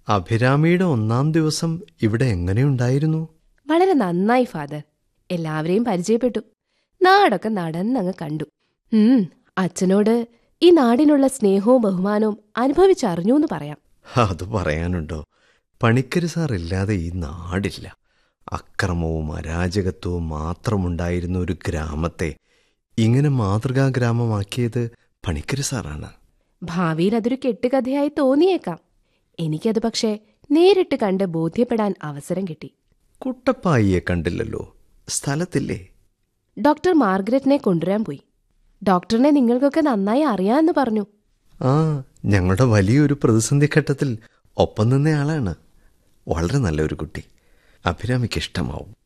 അഭിരാമിയുടെ ഒന്നാം ദിവസം ഇവിടെ എങ്ങനെയുണ്ടായിരുന്നു വളരെ നന്നായി ഫാദർ എല്ലാവരെയും പരിചയപ്പെട്ടു നാടൊക്കെ നടന്നങ്ങ് കണ്ടു ഉം അച്ഛനോട് ഈ നാടിനുള്ള സ്നേഹവും ബഹുമാനവും അനുഭവിച്ചറിഞ്ഞു എന്ന് പറയാം അത് പറയാനുണ്ടോ പണിക്കര് സാർ ഇല്ലാതെ ഈ നാടില്ല അക്രമവും അരാജകത്വവും മാത്രമുണ്ടായിരുന്ന ഒരു ഗ്രാമത്തെ ഇങ്ങനെ മാതൃകാ ഗ്രാമമാക്കിയത് പണിക്കര് സാറാണ് ഭാവിയിൽ അതൊരു കെട്ടുകഥയായി തോന്നിയേക്കാം എനിക്കത് പക്ഷേ നേരിട്ട് കണ്ട് ബോധ്യപ്പെടാൻ അവസരം കിട്ടി കുട്ടപ്പായിയെ കണ്ടില്ലല്ലോ സ്ഥലത്തില്ലേ ഡോക്ടർ മാർഗരറ്റിനെ കൊണ്ടുവരാൻ പോയി ഡോക്ടറിനെ നിങ്ങൾക്കൊക്കെ നന്നായി അറിയാമെന്ന് പറഞ്ഞു ആ ഞങ്ങളുടെ വലിയൊരു പ്രതിസന്ധി ഘട്ടത്തിൽ ഒപ്പം നിന്നയാളാണ് വളരെ നല്ലൊരു കുട്ടി അഭിരാമിക്ക് ഇഷ്ടമാവും